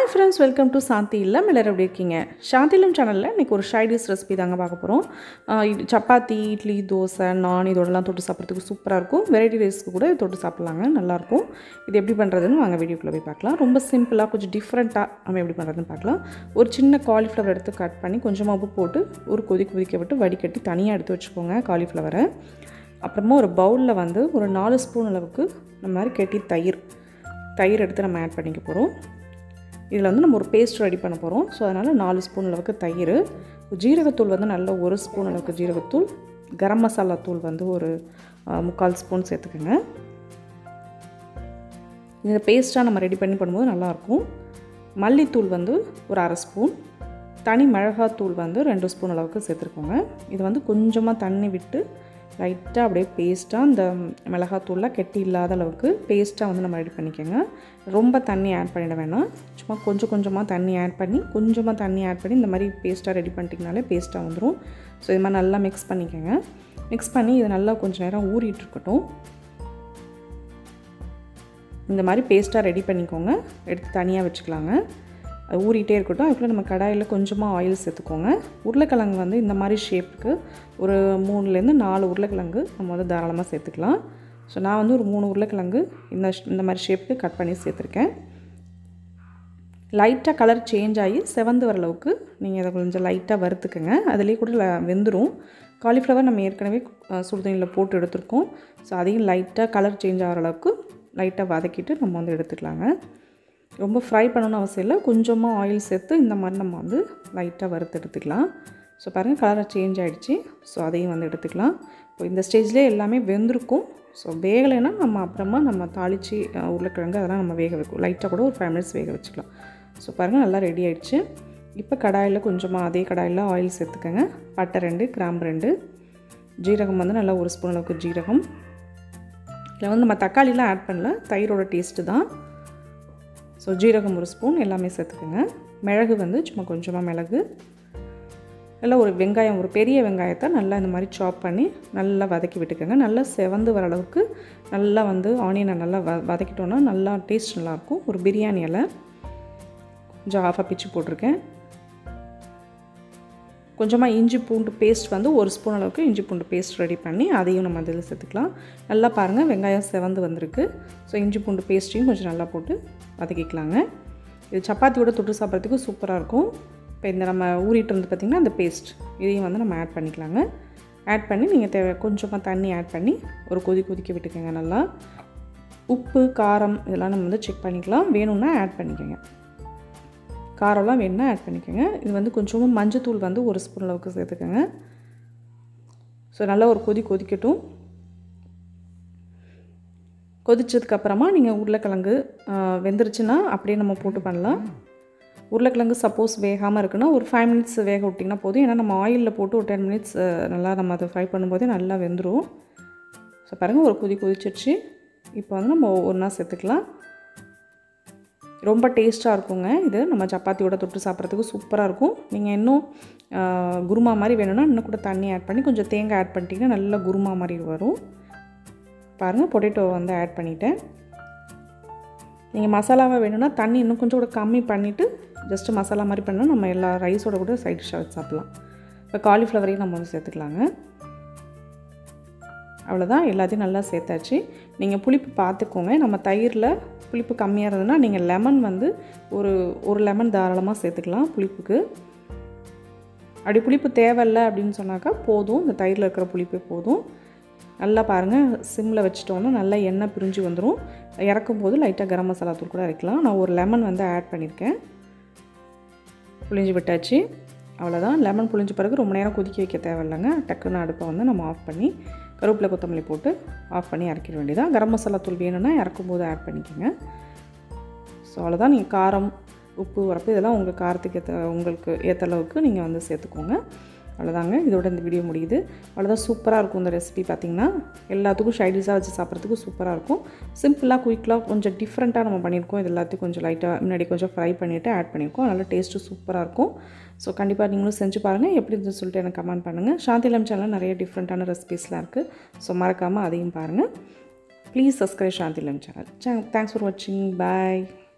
hi friends welcome to Shanthi Illam எல்லோரும் எப்படி இருக்கீங்க சாந்தி இல்லம் சேனலில் இன்றைக்கி ஒரு ஷைடிஸ் ரெசிபி தாங்க பார்க்க போகிறோம் சப்பாத்தி இட்லி தோசை நான் இதோடலாம் தொட்டு சாப்பிட்றதுக்கு சூப்பராக இருக்கும் வெரைட்டி ரைஸ்க்கு கூட இது தொட்டு சாப்பிட்லாங்க நல்லாயிருக்கும் இது எப்படி பண்ணுறதுன்னு வாங்க வீடியோக்குள்ளே போய் பார்க்கலாம் ரொம்ப சிம்பிளாக கொஞ்சம் டிஃப்ரெண்ட்டாக நம்ம எப்படி பண்ணுறதுன்னு பார்க்கலாம் ஒரு சின்ன காலிஃப்ளவர் எடுத்து கட் பண்ணி கொஞ்சமாக உப்பு போட்டு ஒரு கொதி கொதிக்க விட்டு வடிகட்டி தனியாக எடுத்து வச்சுக்கோங்க காலிஃப்ளவரை அப்புறமா ஒரு பவுலில் வந்து ஒரு நாலு ஸ்பூன் அளவுக்கு இந்த மாதிரி கெட்டி தயிர் தயிர் எடுத்து நம்ம ஆட் பண்ணிக்க போகிறோம் இதில் வந்து நம்ம ஒரு பேஸ்ட் ரெடி பண்ண போகிறோம் ஸோ அதனால் நாலு ஸ்பூன் அளவுக்கு தயிர் ஜீரகத்தூள் வந்து நல்ல ஒரு ஸ்பூன் அளவுக்கு ஜீரகத்தூள் கரம் மசாலா தூள் வந்து ஒரு அஹ், முக்கால் ஸ்பூன் சேர்த்துக்கோங்க இந்த பேஸ்ட்டாக நம்ம ரெடி பண்ணி பண்ணும்போது நல்லாயிருக்கும் மல்லித்தூள் வந்து ஒரு அரை ஸ்பூன் தனி மிளகாத்தூள் வந்து ரெண்டு ஸ்பூன் அளவுக்கு சேர்த்துருக்கோங்க இது வந்து கொஞ்சமாக தண்ணி விட்டு லைட்டாக அப்படியே பேஸ்ட்டாக அந்த மிளகாத்தூள்லாம் கெட்டி இல்லாத அளவுக்கு பேஸ்ட்டாக வந்து நம்ம ரெடி பண்ணிக்கோங்க ரொம்ப தண்ணி ஆட் பண்ணிட வேணாம் சும்மா கொஞ்சம் கொஞ்சமாக தண்ணி ஆட் பண்ணி கொஞ்சமாக தண்ணி ஆட் பண்ணி இந்த மாதிரி பேஸ்ட்டாக ரெடி பண்ணிட்டிங்கனாலே பேஸ்ட்டாக வந்துடும் ஸோ இது மாதிரி நல்லா மிக்ஸ் பண்ணிக்கோங்க மிக்ஸ் பண்ணி இது நல்லா கொஞ்சம் நேரம் ஊறிட்டு இருக்கட்டும் இந்த மாதிரி பேஸ்ட்டாக ரெடி பண்ணிக்கோங்க எடுத்து தனியாக வச்சுக்கலாங்க அது ஊறிட்டே இருக்கட்டும் அதுக்குள்ளே நம்ம கடாயில் கொஞ்சமாக ஆயில் சேர்த்துக்கோங்க உருளைக்கிழங்கு வந்து இந்த மாதிரி ஷேப்புக்கு ஒரு மூணுலேருந்து நாலு உருளைக்கிழங்கு நம்ம வந்து தாராளமாக சேர்த்துக்கலாம் ஸோ நான் வந்து ஒரு மூணு உருளைக்கிழங்கு இந்த இந்த மாதிரி ஷேப்புக்கு கட் பண்ணி சேர்த்துருக்கேன் லைட்டாக கலர் சேஞ்ச் ஆகி செவந்து வர அளவுக்கு நீங்கள் இதை கொஞ்சம் லைட்டாக வறுத்துக்குங்க அதுலேயே கூட ல- வெந்துடும் காலிஃப்ளவர் நம்ம ஏற்கனவே அஹ், சுடுதண்ணியில் போட்டு எடுத்திருக்கோம் ஸோ அதையும் லைட்டாக கலர் சேஞ்ச் ஆகிற அளவுக்கு லைட்டாக வதக்கிட்டு நம்ம வந்து எடுத்துக்கலாங்க ரொம்ப ஃப்ரை பண்ணணும்னு அவசியம் இல்லை கொஞ்சமாக ஆயில் சேர்த்து இந்த மாதிரி நம்ம வந்து லைட்டாக வறுத்து எடுத்துக்கலாம் ஸோ பாருங்கள் கலர் சேஞ்ச் ஆகிடுச்சு ஸோ அதையும் வந்து எடுத்துக்கலாம் இப்போ இந்த ஸ்டேஜ்லேயே எல்லாமே வெந்திருக்கும் ஸோ வேகலைன்னா நம்ம அப்புறமா நம்ம தாளித்து அஹ், உருளைக்கிழங்கு அதெல்லாம் நம்ம வேக வைக்கும் லைட்டாக கூட ஒரு ஃபைவ் மினிட்ஸ் வேக வச்சுக்கலாம் ஸோ பாருங்கள் நல்லா ரெடி ஆயிடுச்சு இப்போ கடாயில் கொஞ்சமாக அதே கடாயில் ஆயில் சேர்த்துக்கோங்க பட்டை ரெண்டு கிராம்பு ரெண்டு ஜீரகம் வந்து நல்லா ஒரு ஸ்பூன் அளவுக்கு ஜீரகம் இதில் வந்து நம்ம தக்காளிலாம் ஆட் பண்ணல தயிரோட டேஸ்ட்டு தான் ஸோ ஜீரகம் ஒரு ஸ்பூன் எல்லாமே சேர்த்துக்கோங்க மிளகு வந்து சும்மா கொஞ்சமாக மிளகு நல்லா ஒரு வெங்காயம் ஒரு பெரிய வெங்காயத்தை நல்லா இந்த மாதிரி சாப் பண்ணி நல்லா வதக்கி விட்டுக்கோங்க நல்லா செவந்து வர அளவுக்கு நல்லா வந்து ஆனியனை நல்லா வ வதக்கிட்டோன்னா நல்லா டேஸ்ட் நல்லாயிருக்கும் ஒரு பிரியாணி இலை கொஞ்சம் ஆஃபாக பிச்சு போட்டிருக்கேன் கொஞ்சமாக இஞ்சி பூண்டு பேஸ்ட் வந்து ஒரு ஸ்பூன் அளவுக்கு இஞ்சி பூண்டு பேஸ்ட் ரெடி பண்ணி அதையும் நம்ம அதில் சேர்த்துக்கலாம் நல்லா பாருங்கள் வெங்காயம் செவந்து வந்திருக்கு ஸோ இஞ்சி பூண்டு பேஸ்ட்டையும் கொஞ்சம் நல்லா போட்டு வதக்கிக்கலாங்க இது சப்பாத்தியோட தொட்டு சாப்பிட்றதுக்கு சூப்பராக இருக்கும் இப்போ இந்த நம்ம ஊறிட்டு இருந்து பார்த்திங்கன்னா அந்த பேஸ்ட் இதையும் வந்து நம்ம ஆட் பண்ணிக்கலாங்க ஆட் பண்ணி நீங்கள் தேவை கொஞ்சமாக தண்ணி ஆட் பண்ணி ஒரு கொதி கொதிக்க விட்டுக்கோங்க நல்லா உப்பு காரம் இதெல்லாம் நம்ம வந்து செக் பண்ணிக்கலாம் வேணும்னா ஆட் பண்ணிக்கோங்க காரம்லாம் வேணும்னா ஆட் பண்ணிக்கோங்க இது வந்து கொஞ்சமாக மஞ்சத்தூள் வந்து ஒரு ஸ்பூன் அளவுக்கு சேர்த்துக்கோங்க ஸோ நல்லா ஒரு கொதி கொதிக்கட்டும் கொதிச்சதுக்கப்புறமா நீங்கள் உருளைக்கிழங்கு ஆ, வெந்துருச்சுன்னா அப்படியே நம்ம போட்டு பண்ணலாம் உருளைக்கிழங்கு சப்போஸ் வேகாமல் இருக்குன்னா ஒரு ஃபைவ் மினிட்ஸ் வேக விட்டிங்கன்னா போதும் ஏன்னா நம்ம ஆயிலில் போட்டு ஒரு டென் மினிட்ஸ் நல்லா நம்ம அதை ஃப்ரை பண்ணும்போதே நல்லா வெந்துடும் ஸோ பாருங்கள் ஒரு கொதி கொதிச்சிருச்சு இப்போ வந்து நம்ம ஒன்றா சேர்த்துக்கலாம் ரொம்ப டேஸ்ட்டாக இருக்குங்க இது நம்ம சப்பாத்தியோட தொட்டு சாப்பிட்றதுக்கு சூப்பராக இருக்கும் நீங்கள் இன்னும் ஆ, குருமா மாதிரி வேணும்னா இன்னும் கூட தண்ணி ஆட் பண்ணி கொஞ்சம் தேங்காய் ஆட் பண்ணிட்டீங்கன்னா நல்லா குருமா மாதிரி வரும் பாருங்கள் பொட்டேட்டோ வந்து ஆட் பண்ணிட்டேன் நீங்கள் மசாலாவை வேணும்னா தண்ணி இன்னும் கொஞ்சம் கூட கம்மி பண்ணிவிட்டு ஜஸ்ட்டு மசாலா மாதிரி பண்ணால் நம்ம எல்லா ரைஸோட கூட சைட் டிஷ்ஷாக வச்சு சாப்பிட்லாம் இப்போ காலிஃப்ளவரையும் நம்ம வந்து சேர்த்துக்கலாங்க அவ்வளோதான் எல்லாத்தையும் நல்லா சேர்த்தாச்சு நீங்கள் புளிப்பு பார்த்துக்கோங்க நம்ம தயிரில் புளிப்பு கம்மியாக இருந்ததுன்னா நீங்கள் லெமன் வந்து ஒரு ஒரு லெமன் தாராளமாக சேர்த்துக்கலாம் புளிப்புக்கு அப்படி புளிப்பு தேவையில்லை அப்படின்னு சொன்னாக்கா போதும் இந்த தயிரில் இருக்கிற புளிப்பே போதும் நல்லா பாருங்கள் சிம்மில் வச்சுட்டோன்னா நல்லா எண்ணெய் பிரிஞ்சு வந்துடும் இறக்கும் போது லைட்டாக கரம் மசாலா தூள் கூட இறக்கலாம் நான் ஒரு லெமன் வந்து ஆட் பண்ணியிருக்கேன் புளிஞ்சு விட்டாச்சு அவ்வளோதான் லெமன் புளிஞ்ச பிறகு ரொம்ப நேரம் கொதிக்க வைக்க தேவையில்லைங்க டக்குன்னு அடுப்பை வந்து நம்ம ஆஃப் பண்ணி கருவேப்பிலை கொத்தமல்லி போட்டு ஆஃப் பண்ணி இறக்கிட வேண்டியதான் கரம் மசாலா தூள் வேணும்னா இறக்கும் போது ஆட் பண்ணிக்கோங்க ஸோ அவ்வளோதான் நீங்கள் காரம் உப்பு உரப்பு இதெல்லாம் உங்கள் காரத்துக்கு ஏற்ற உங்களுக்கு ஏற்ற அளவுக்கு நீங்கள் வந்து சேர்த்துக்கோங்க அவ்வளோதாங்க இதோட இந்த வீடியோ முடியுது அவ்வளோதான் சூப்பராக இருக்கும் இந்த ரெசிபி பார்த்தீங்கன்னா எல்லாத்துக்கும் ஷைடிஸாக வச்சு சாப்பிட்றதுக்கு சூப்பராக இருக்கும் சிம்பிளாக குயிக்காக கொஞ்சம் டிஃப்ரெண்ட்டாக நம்ம பண்ணியிருக்கோம் இது எல்லாத்தையும் கொஞ்சம் லைட்டாக முன்னாடி கொஞ்சம் ஃப்ரை பண்ணிவிட்டு ஆட் பண்ணியிருக்கோம் அதனால் டேஸ்ட்டு சூப்பராக இருக்கும் ஸோ கண்டிப்பாக நீங்களும் செஞ்சு பாருங்கள் எப்படி இருந்துன்னு சொல்லிட்டு எனக்கு கமெண்ட் பண்ணுங்கள் சாந்திலம் சேனலில் நிறைய டிஃப்ரெண்ட்டான ரெசிபீஸ்லாம் இருக்குது ஸோ மறக்காமல் அதையும் பாருங்கள் please subscribe Shanthilam channel thanks for வாட்சிங் பாய்